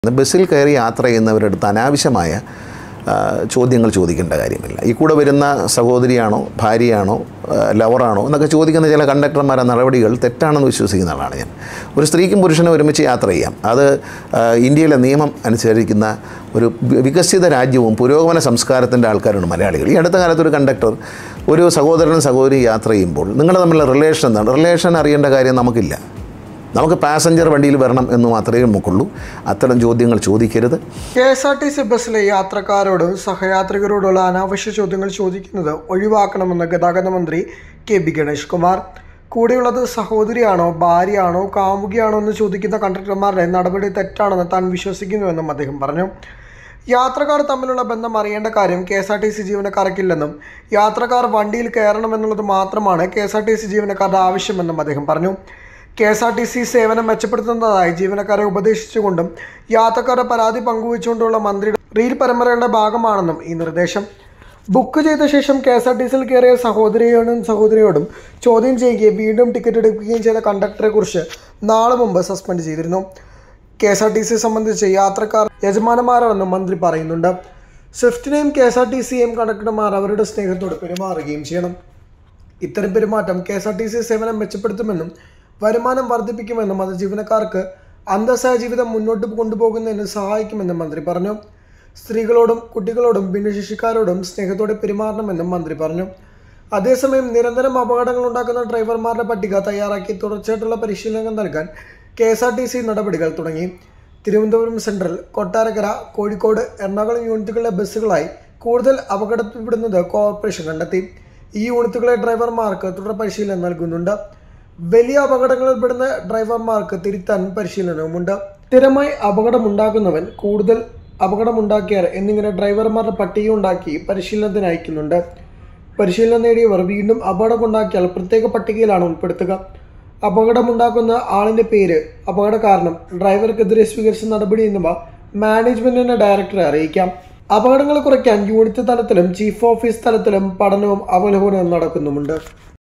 ബസ്സിൽ കയറി യാത്ര ചെയ്യുന്നവരുടെ അടുത്ത് അനാവശ്യമായ ആ, ചോദ്യങ്ങൾ ചോദിക്കേണ്ട കാര്യമില്ല ഈ കൂടെ വരുന്ന സഹോദരിയാണോ ഭാര്യയാണോ ആ, ലവറാണോ എന്നൊക്കെ ചോദിക്കുന്ന ചില കണ്ടക്ടർമാരുടെ നടപടികൾ തെറ്റാണെന്ന് വിശ്വസിക്കുന്ന ആളാണ് ഞാൻ ഒരു സ്ത്രീക്കും പുരുഷനും ഒരുമിച്ച് യാത്ര ചെയ്യാം അത് ആ, ഇന്ത്യയിലെ നിയമം അനുസരിക്കുന്ന ഒരു വി- വികസിത രാജ്യവും പുരോഗമന സംസ്കാരത്തിൻ്റെ ആൾക്കാരാണ് മലയാളികൾ ഈ അടുത്ത കാലത്ത് ഒരു കണ്ടക്ടർ ഒരു സഹോദരനും സഹോദരി യാത്ര ചെയ്യുമ്പോൾ നിങ്ങൾ തമ്മിലുള്ള റിലേഷൻ എന്താണ് റിലേഷൻ അറിയേണ്ട കാര്യം നമുക്കില്ല നമുക്ക് പാസഞ്ചർ വണ്ടിയിൽ വരണം എന്ന് മാത്രമേ നമുക്കുള്ളൂ അത്തരം ചോദ്യങ്ങൾ ചോദിക്കരുത് K S R T C ബസ്സിലെ യാത്രക്കാരോടും സഹയാത്രികരോടുള്ള അനാവശ്യ ചോദ്യങ്ങൾ ചോദിക്കുന്നത് ഒഴിവാക്കണമെന്ന് ഗതാഗത മന്ത്രി കെ ബി ഗണേഷ് കുമാർ കൂടെയുള്ളത് സഹോദരിയാണോ ഭാര്യയാണോ കാമുകിയാണോ എന്ന് ചോദിക്കുന്ന കണ്ടക്ടർമാരുടെ നടപടി തെറ്റാണെന്ന് താൻ വിശ്വസിക്കുന്നുവെന്നും അദ്ദേഹം പറഞ്ഞു യാത്രക്കാർ തമ്മിലുള്ള ബന്ധം അറിയേണ്ട കാര്യം K S R T C ജീവനക്കാർക്കില്ലെന്നും യാത്രക്കാർ വണ്ടിയിൽ കയറണമെന്നുള്ളത് മാത്രമാണ് K S R T C ജീവനക്കാരുടെ ആവശ്യമെന്നും അദ്ദേഹം പറഞ്ഞു K S R T C സേവനം മെച്ചപ്പെടുത്തുന്നതായി ജീവനക്കാരെ ഉപദേശിച്ചുകൊണ്ടും യാത്രക്കാരുടെ പരാതി പങ്കുവച്ചുകൊണ്ടുള്ള മന്ത്രിയുടെ റീൽ പരമ്പരയുടെ ഭാഗമാണെന്നും ഈ നിർദ്ദേശം ബുക്ക് ചെയ്ത ശേഷം കെ എസ് ആർ ടി സിയിൽ കയറിയ സഹോദരിയോടും സഹോദരിയോടും ചോദ്യം ചെയ്യുകയും വീണ്ടും ടിക്കറ്റ് എടുക്കുകയും ചെയ്ത കണ്ടക്ടറെ കുറിച്ച് നാളെ മുമ്പ് സസ്പെൻഡ് ചെയ്തിരുന്നു K S R T C സംബന്ധിച്ച് യാത്രക്കാർ യജമാനന്മാരാണെന്നും മന്ത്രി പറയുന്നുണ്ട് സ്വിഫ്റ്റിനെയും കെ എസ് ആർ ടി സിയെയും കണ്ടക്ടർമാർ അവരുടെ സ്നേഹത്തോട് പെരുമാറുകയും ചെയ്യണം ഇത്തരം പെരുമാറ്റം K S R T C സേവനം മെച്ചപ്പെടുത്തുമെന്നും വരുമാനം വർദ്ധിപ്പിക്കുമെന്നും അത് ജീവനക്കാർക്ക് അന്തസ്സായ ജീവിതം മുന്നോട്ട് കൊണ്ടുപോകുന്നതിന് സഹായിക്കുമെന്നും മന്ത്രി പറഞ്ഞു സ്ത്രീകളോടും കുട്ടികളോടും ഭിന്നശേഷിക്കാരോടും സ്നേഹത്തോടെ പെരുമാറണമെന്നും മന്ത്രി പറഞ്ഞു അതേസമയം നിരന്തരം അപകടങ്ങൾ ഉണ്ടാക്കുന്ന ഡ്രൈവർമാരുടെ പട്ടിക തയ്യാറാക്കി തുടർച്ചയായിട്ടുള്ള പരിശീലനം നൽകാൻ K S R T C നടപടികൾ തുടങ്ങി തിരുവനന്തപുരം സെൻട്രൽ കൊട്ടാരക്കര കോഴിക്കോട് എറണാകുളം യൂണിറ്റുകളിലെ ബസ്സുകളായി കൂടുതൽ അപകടത്തിൽപ്പെടുന്നത് കോർപ്പറേഷൻ കണ്ടെത്തി ഈ യൂണിറ്റുകളെ ഡ്രൈവർമാർക്ക് തുടർ പരിശീലനം നൽകുന്നുണ്ട് വലിയ അപകടങ്ങളിൽപ്പെടുന്ന ഡ്രൈവർമാർക്ക് തിരുത്താൻ പരിശീലനവുമുണ്ട് സ്ഥിരമായി അപകടമുണ്ടാക്കുന്നവൻ കൂടുതൽ അപകടമുണ്ടാക്കിയാൽ എന്നിങ്ങനെ ഡ്രൈവർമാരുടെ പട്ടിക ഉണ്ടാക്കി പരിശീലനത്തിന് അയക്കുന്നുണ്ട് പരിശീലനം നേടിയവർ വീണ്ടും അപകടമുണ്ടാക്കിയാൽ പ്രത്യേക പട്ടികയിലാണ് ഉൾപ്പെടുത്തുക അപകടമുണ്ടാക്കുന്ന ആളിന്റെ പേര് അപകട കാരണം ഡ്രൈവർക്കെതിരെ സ്വീകരിച്ച നടപടി എന്നിവ മാനേജ്മെന്റിന്റെ ഡയറക്ടറെ അറിയിക്കാം അപകടങ്ങൾ കുറയ്ക്കാൻ യൂണിറ്റ് തലത്തിലും ചീഫ് ഓഫീസ് തലത്തിലും പഠനവും അവലോകനവും നടക്കുന്നുമുണ്ട്